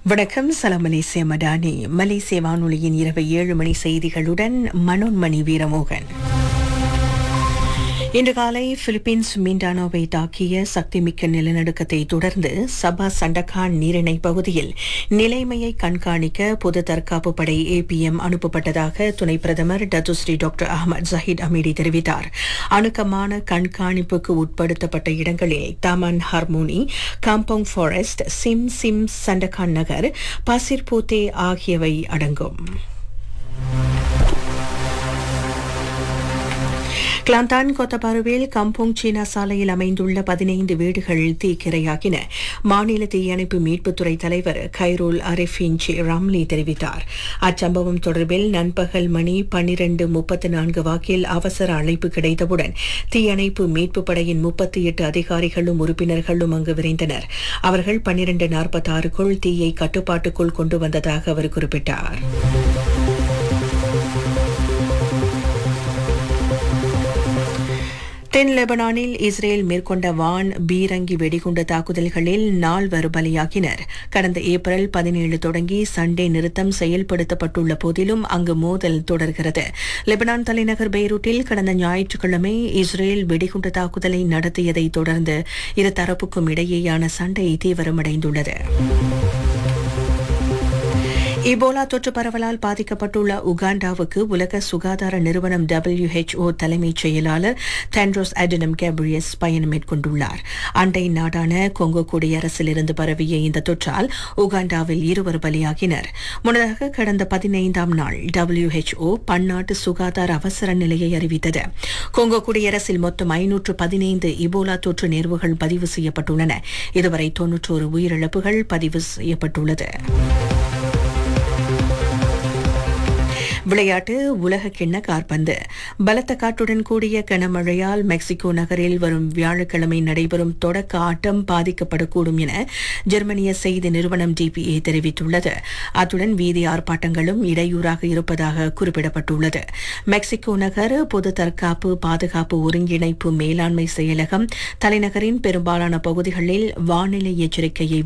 வணக்கம் சலாம் மலேசிய மடானி மலேசிய வானொலியின் இரவு ஏழு மணி செய்திகளுடன் மனோன்மணி வீரமோகன் இன்று காலை பிலிப்பீன்ஸ் மிண்டானோவை தாக்கிய சக்திமிக்க நிலநடுக்கத்தை தொடர்ந்து சபா சண்டகான் நீரிணை பகுதியில் நிலைமையை கண்காணிக்க பொது தற்காப்பு படை ஏபிஎம் அனுப்பப்பட்டதாக துணை பிரதமர் Datuk Seri doctor Ahmad Zahid Hamidi தெரிவித்தார் அணுக்கமான கண்காணிப்புக்கு உட்படுத்தப்பட்ட இடங்களில் Taman Harmony compound forest Sim Sim Sandakan நகர் பசிர்பூத்தே ஆகியவை அடங்கும் கிளாந்தான் கொத்தபாருவில் கம்போங் சீனா சாலையில் அமைந்துள்ள பதினைந்து வீடுகள் தீக்கிரையாகின மாநில தீயணைப்பு மீட்புத்துறை தலைவர் கைரோல் அரிஃபின்சி ராம்லி தெரிவித்தார் அச்சம்பவம் தொடர்பில் நண்பகல் மணி பன்னிரண்டு முப்பத்து நான்கு வாக்கில் அவசர அழைப்பு கிடைத்தவுடன் தீயணைப்பு மீட்பு படையின் முப்பத்தி எட்டு அதிகாரிகளும் உறுப்பினர்களும் அங்கு விரைந்தனர் அவர்கள் பன்னிரண்டு நாற்பத்தாறுக்குள் தீயை கட்டுப்பாட்டுக்குள் கொண்டு வந்ததாக அவர் குறிப்பிட்டார் தென் லெபனானில் இஸ்ரேல் மேற்கொண்ட வான் பீரங்கி வெடிகுண்டு தாக்குதல்களில் நால்வர் பலியாகினர் கடந்த ஏப்ரல் பதினேழு தொடங்கி சண்டே நிறுத்தம் செயல்படுத்தப்பட்டுள்ள போதிலும் அங்கு மோதல் தொடர்கிறது லெபனான் தலைநகர் பெய்ரூட்டில் கடந்த ஞாயிற்றுக்கிழமை இஸ்ரேல் வெடிகுண்டு தாக்குதலை நடத்தியதை தொடர்ந்து இரு தரப்புக்கும் இடையேயான சண்டை தீவிரமடைந்துள்ளது இபோலா தொற்று பரவலால் பாதிக்கப்பட்டுள்ள உகாண்டாவுக்கு உலக சுகாதார நிறுவனம் WHO தலைமைச் செயலாளர் தென்ட்ரோஸ் அடனம் கேப்ரியஸ் பயணம் மேற்கொண்டுள்ளார் அண்டை நாடான கொங்கோ குடியரசிலிருந்து பரவிய இந்த தொற்றால் உகாண்டாவில் இருவர் பலியாகினர் முன்னதாக கடந்த பதினைந்தாம் நாள் WHO பன்னாட்டு சுகாதார அவசர நிலையை அறிவித்தது கொங்கோ குடியரசில் மொத்தம் ஐநூற்று பதினைந்து இபோலா தொற்று நேர்வுகள் பதிவு செய்யப்பட்டுள்ளன இதுவரை தொன்னூற்றோரு உயிரிழப்புகள் பதிவு செய்யப்பட்டுள்ளது விளையாட்டு உலக கிண்ண கார்பந்து பலத்த காற்றுடன் கூடிய கனமழையால் மெக்சிகோ நகரில் வரும் வியாழக்கிழமை நடைபெறும் தொடக்க ஆட்டம் பாதிக்கப்படக்கூடும் என ஜெர்மனிய செய்தி நிறுவனம் டிபிஏ தெரிவித்துள்ளது அத்துடன் வீதி ஆர்ப்பாட்டங்களும் இடையூறாக இருப்பதாக குறிப்பிடப்பட்டுள்ளது மெக்சிகோ நகர் பொது தற்காப்பு பாதுகாப்பு ஒருங்கிணைப்பு மேலாண்மை செயலகம் தலைநகரின் பெரும்பாலான பகுதிகளில் வானிலை எச்சரிக்கையை